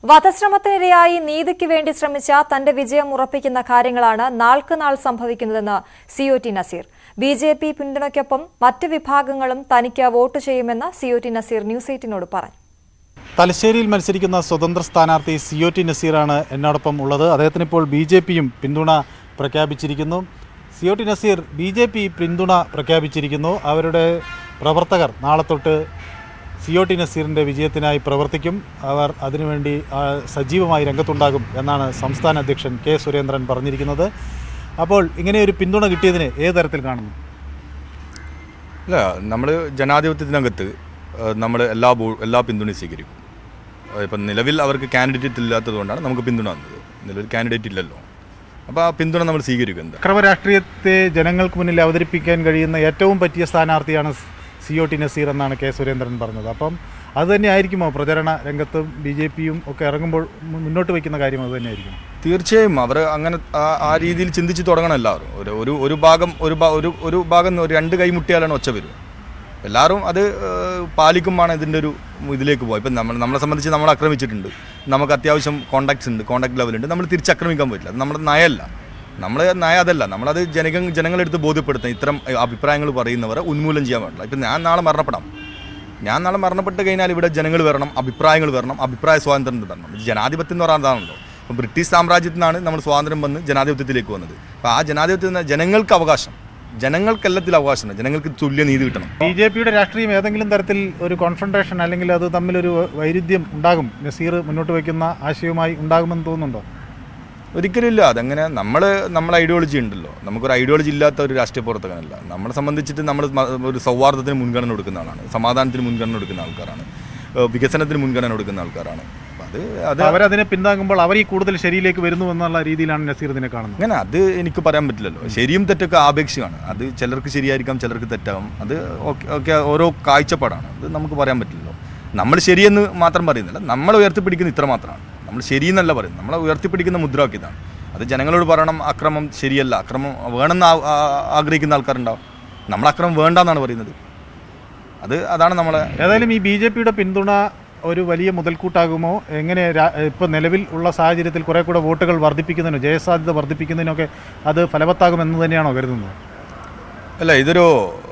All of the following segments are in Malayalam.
വധശ്രമത്തിനിരയായി നീതിക്ക് വേണ്ടി ശ്രമിച്ച തന്റെ വിജയം ഉറപ്പിക്കുന്ന കാര്യങ്ങളാണ് നാൾക്ക് നാൾ സംഭവിക്കുന്നതെന്ന് C O T Naseer B J P പിന്തുണയ്ക്കൊപ്പം മറ്റ് വിഭാഗങ്ങളും തനിക്ക് വോട്ട് ചെയ്യുമെന്ന് സിഒ ടി നസീർ ന്യൂസ് എയ്റ്റിനോട് പറഞ്ഞു തലശ്ശേരിയിൽ മത്സരിക്കുന്ന സ്വതന്ത്ര സ്ഥാനാർത്ഥി സി ഒ ടി നസീറാണ് എന്നോടൊപ്പം ഉള്ളത് അദ്ദേഹത്തിന് ഇപ്പോൾ ബി ജെ പിയും പിന്തുണ പ്രഖ്യാപിച്ചിരിക്കുന്നു C O T Naseer B J P പിന്തുണ പ്രഖ്യാപിച്ചിരിക്കുന്നു അവരുടെ പ്രവർത്തകർ നാളെ തൊട്ട് സി ഒ ടി നസീറിൻ്റെ വിജയത്തിനായി പ്രവർത്തിക്കും അവർ അതിനുവേണ്ടി ആ, സജീവമായി രംഗത്തുണ്ടാകും എന്നാണ് സംസ്ഥാന അധ്യക്ഷൻ കെ സുരേന്ദ്രൻ പറഞ്ഞിരിക്കുന്നത് അപ്പോൾ ഇങ്ങനെ ഒരു പിന്തുണ കിട്ടിയതിനെ ഏത് തരത്തിൽ കാണുന്നു അല്ല നമ്മൾ ജനാധിപത്യത്തിനകത്ത് നമ്മൾ എല്ലാ ബോ- എല്ലാ പിന്തുണയും സ്വീകരിക്കും ഏഹ് ഇപ്പം നിലവിൽ അവർക്ക് കാൻഡിഡേറ്റ് ഇല്ലാത്തതുകൊണ്ടാണ് നമുക്ക് പിന്തുണ വന്നത് നിലവിൽ കാൻഡിഡേറ്റ് ഇല്ലല്ലോ അപ്പോൾ ആ പിന്തുണ നമ്മൾ സ്വീകരിക്കും എന്താ അക്രമ രാഷ്ട്രീയത്തെ ജനങ്ങൾക്ക് മുന്നിൽ അവതരിപ്പിക്കാൻ കഴിയുന്ന ഏറ്റവും പറ്റിയ സ്ഥാനാർത്ഥിയാണ് സി ഒ ടി നസീർ എന്നാണ് കെ സുരേന്ദ്രൻ പറഞ്ഞത് അപ്പം അത് തന്നെ ആയിരിക്കുമോ പ്രചരണ രംഗത്തും ബി ജെ പിയും ഒക്കെ ഇറങ്ങുമ്പോൾ മു- മുന്നോട്ട് വയ്ക്കുന്ന കാര്യം അത് തന്നെയായിരിക്കും തീർച്ചയായും അവർ അങ്ങനെ ആ- ആ രീതിയിൽ ചിന്തിച്ച് തുടങ്ങണം എല്ലാവരും ഒരു ഒരു ഒരു ഭാഗം ഒരു ഭാ- ഒരു ഒരു ഭാഗം ഒരു രണ്ട് കൈ മുട്ടിയാലാണ് ഒച്ച വരും എല്ലാവരും അത് ഏഹ്, പാലിക്കുമാണ് ഇതിൻ്റെ ഒരു ഇതിലേക്ക് പോകുക ഇപ്പം നമ്മൾ നമ്മളെ സംബന്ധിച്ച് നമ്മൾ ആക്രമിച്ചിട്ടുണ്ട് നമുക്ക് അത്യാവശ്യം കോണ്ടാക്ട്സ് ഉണ്ട് കോണ്ടാക്ട് ലെവലുണ്ട് നമ്മൾ തിരിച്ചാക്രമിക്കാൻ പറ്റില്ല അത് നമ്മുടെ നയമല്ല നമ്മൾ നയം അതല്ല നമ്മളത് ജനക ജനങ്ങളെടുത്ത് ബോധ്യപ്പെടുത്താൻ ഇത്തരം അഭിപ്രായങ്ങൾ പറയുന്നവരെ ഉന്മൂലനം ചെയ്യാൻ പാടില്ല ഇപ്പം ഞാൻ നാളെ മരണപ്പെടാം ഞാൻ നാളെ മരണപ്പെട്ട് കഴിഞ്ഞാൽ ഇവിടെ ജനങ്ങൾ വരണം അഭിപ്രായങ്ങൾ വരണം അഭിപ്രായ സ്വാതന്ത്ര്യം തരണം ഇത് ജനാധിപത്യം എന്ന് പറയുന്നതാണല്ലോ അപ്പോൾ ബ്രിട്ടീഷ് സാമ്രാജ്യത്തിൽ നിന്നാണ് നമ്മൾ സ്വാതന്ത്ര്യം വന്ന് ജനാധിപത്യത്തിലേക്ക് വന്നത് അപ്പോൾ ആ ജനാധിപത്യത്തിൽ നിന്ന് ജനങ്ങൾക്ക് അവകാശം ജനങ്ങൾക്ക് എല്ലാത്തിലും അവകാശമുണ്ട് ജനങ്ങൾക്ക് തുല്യ നീതി കിട്ടണം ബി ജെ പിയുടെ രാഷ്ട്രീയം ഏതെങ്കിലും തരത്തിൽ ഒരു കോൺഫ്രണ്ടേഷൻ അല്ലെങ്കിൽ അത് തമ്മിലൊരു വൈരുദ്ധ്യം ഉണ്ടാകും നസീർ മുന്നോട്ട് വയ്ക്കുന്ന ആശയവുമായി ഉണ്ടാകുമെന്ന് തോന്നുന്നുണ്ടോ ഒരിക്കലും ഇല്ല അതങ്ങനെ നമ്മൾ നമ്മളെ ഐഡിയോളജി ഉണ്ടല്ലോ നമുക്കൊരു ഐഡിയോളജി ഇല്ലാത്ത ഒരു രാഷ്ട്രീയ പ്രവർത്തകനല്ല നമ്മളെ സംബന്ധിച്ചിട്ട് നമ്മൾ മ- ഒരു സൗഹാർദ്ദത്തിന് മുൻഗണന കൊടുക്കുന്ന ആളാണ് സമാധാനത്തിന് മുൻഗണന കൊടുക്കുന്ന ആൾക്കാരാണ് ഏഹ് വികസനത്തിന് മുൻഗണന കൊടുക്കുന്ന ആൾക്കാരാണ് അപ്പം അത് അത് അവരതിനെ പിന്താങ്ങുമ്പോൾ അവർ ഈ കൂടുതൽ ശരിയിലേക്ക് വരുന്നു എന്നുള്ള രീതിയിലാണ് നസീർ ഇതിനെ കാണുന്നത് അങ്ങനെ അത് എനിക്ക് പറയാൻ പറ്റില്ലല്ലോ ശരിയും തെറ്റൊക്കെ ആപേക്ഷികമാണ് അത് ചിലർക്ക് ശരിയായിരിക്കാം ചിലർക്ക് തെറ്റാകും അത് ഓക്കെ ഓക്കെ ഓരോ കാഴ്ചപ്പാടാണ് അത് നമുക്ക് പറയാൻ പറ്റില്ലല്ലോ നമ്മൾ ശരിയെന്ന് മാത്രം പറയുന്നില്ല നമ്മൾ ഉയർത്തിപ്പിടിക്കുന്ന ഇത്ര മാത്രമാണ് നമ്മൾ ശരിയെന്നല്ല പറയുന്നത് നമ്മളെ ഉയർത്തിപ്പിടിക്കുന്ന മുദ്രാവാക്യതാണ് അത് ജനങ്ങളോട് പറയണം അക്രമം ശരിയല്ല അക്രമം വേണമെന്ന് ആ- ആ- ആഗ്രഹിക്കുന്ന ആൾക്കാരുണ്ടാവും നമ്മൾ അക്രമം വേണ്ടെന്നാണ് പറയുന്നത് അത് അതാണ് നമ്മളെ ഏതായാലും ഈ ബി ജെ പിയുടെ പിന്തുണ ഒരു വലിയ മുതൽക്കൂട്ടാകുമോ എങ്ങനെ രാ- ഇപ്പോൾ നിലവിൽ ഉള്ള സാഹചര്യത്തിൽ കുറെ കൂടെ വോട്ടുകൾ വർദ്ധിപ്പിക്കുന്നതിനോ ജയസാധ്യത വർദ്ധിപ്പിക്കുന്നതിനൊക്കെ അത് ഫലവത്താകുമെന്ന് തന്നെയാണോ കരുതുന്നത് അല്ല ഇതൊരു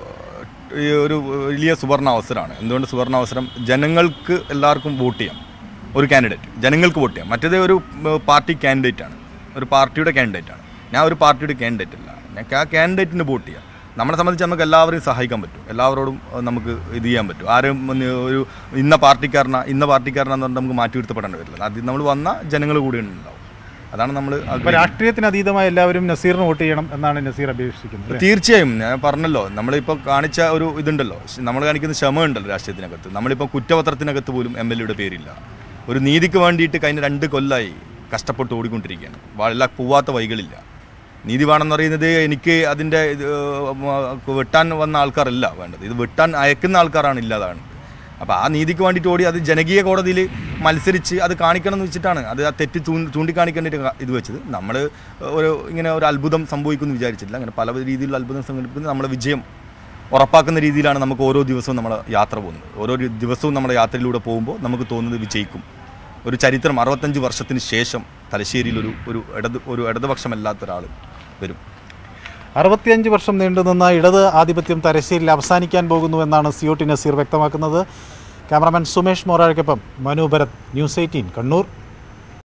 ഈ ഒരു വലിയ സുവർണ അവസരമാണ് എന്തുകൊണ്ട് സുവർണ അവസരം ജനങ്ങൾക്ക് എല്ലാവർക്കും വോട്ട് ചെയ്യാം ഒരു കാൻഡിഡേറ്റ് ജനങ്ങൾക്ക് വോട്ട് ചെയ്യാം മറ്റേത് ഒരു ഉം, പാർട്ടി കാൻഡിഡേറ്റ് ആണ് ഒരു പാർട്ടിയുടെ കാൻഡിഡേറ്റ് ആണ് ഞാൻ ഒരു പാർട്ടിയുടെ കാൻഡിഡേറ്റ് അല്ല ഞാൻ ആ കാൻഡിഡേറ്റിന് വോട്ട് ചെയ്യാം നമ്മളെ സംബന്ധിച്ച് നമുക്ക് എല്ലാവരെയും സഹായിക്കാൻ പറ്റും എല്ലാവരോടും അഹ്, നമുക്ക് ഇത് ചെയ്യാൻ പറ്റും ആരും ഒന്ന് ഒരു ഇന്ന പാർട്ടിക്കാരനാ ഇന്ന പാർട്ടിക്കാരനാന്ന് പറഞ്ഞാൽ നമുക്ക് മാറ്റി നിർത്തപ്പെടേണ്ടി വരില്ല അത് നമ്മൾ വന്ന ജനങ്ങൾ കൂടി ഉണ്ടാവും അതാണ് നമ്മൾ ഇപ്പോൾ രാഷ്ട്രീയത്തിന് അതീതമായി എല്ലാവരും നസീറിന് വോട്ട് ചെയ്യണം എന്നാണ് നസീർ അപേക്ഷിക്കുന്നത് അല്ലേ? തീർച്ചയായും ഞാൻ പറഞ്ഞല്ലോ നമ്മളിപ്പോൾ കാണിച്ച ഒരു ഇതുണ്ടല്ലോ നമ്മൾ കാണിക്കുന്ന ക്ഷമ ഉണ്ടല്ലോ രാഷ്ട്രീയത്തിനകത്ത് നമ്മളിപ്പോൾ കുറ്റപത്രത്തിനകത്ത് പോലും എം എൽ എയുടെ പേരില്ല ഒരു നീതിക്ക് വേണ്ടിയിട്ട് കഴിഞ്ഞ രണ്ട് കൊല്ലമായി കഷ്ടപ്പെട്ട് ഓടിക്കൊണ്ടിരിക്കുകയാണ് വളരെ പോവാത്ത വഴികളില്ല നീതി വേണമെന്ന് പറയുന്നത് എനിക്ക് അതിൻ്റെ ഇത് ഏഹ്, വെട്ടാൻ വന്ന ആൾക്കാരല്ല വേണ്ടത് ഇത് വെട്ടാൻ അയക്കുന്ന ആൾക്കാരാണ് ഇല്ലാതാണ് അപ്പോൾ ആ നീതിക്ക് വേണ്ടിയിട്ട് ഓടി അത് ജനകീയ കോടതിയിൽ മത്സരിച്ച് അത് കാണിക്കണം എന്ന് വെച്ചിട്ടാണ് അത് ആ തെറ്റ് ചൂ ചൂണ്ടിക്കാണിക്കേണ്ടിട്ട് ഇത് വെച്ചത് നമ്മൾ ഒരു ഇങ്ങനെ ഒരു അത്ഭുതം സംഭവിക്കുമെന്ന് വിചാരിച്ചിട്ടില്ല അങ്ങനെ പല രീതിയിലുള്ള അത്ഭുതം സംഘടിപ്പിക്കുന്നത് നമ്മുടെ വിജയം ഉറപ്പാക്കുന്ന രീതിയിലാണ് നമുക്ക് ഓരോ ദിവസവും നമ്മുടെ യാത്ര പോകുന്നത് ഓരോ ഒരു ദിവസവും നമ്മുടെ യാത്രയിലൂടെ പോകുമ്പോൾ നമുക്ക് തോന്നുന്നത് വിജയിക്കും ഒരു ചരിത്രം അറുപത്തഞ്ച് വർഷത്തിന് ശേഷം തലശ്ശേരിയിൽ ഒരു ഒരു ഇടത് ഒരു ഇടതുപക്ഷമല്ലാത്ത ഒരാൾ വരും അറുപത്തിയഞ്ച് വർഷം നീണ്ടുനിന്ന ഇടത് ആധിപത്യം തലശ്ശേരിയിൽ അവസാനിക്കാൻ പോകുന്നു എന്നാണ് സി ഒ ടി നസീർ വ്യക്തമാക്കുന്നത് ക്യാമറാമാൻ സുമേഷ് മോറാഴയ്ക്കൊപ്പം മനു ഭരത് ന്യൂസ് എയ്റ്റീൻ കണ്ണൂർ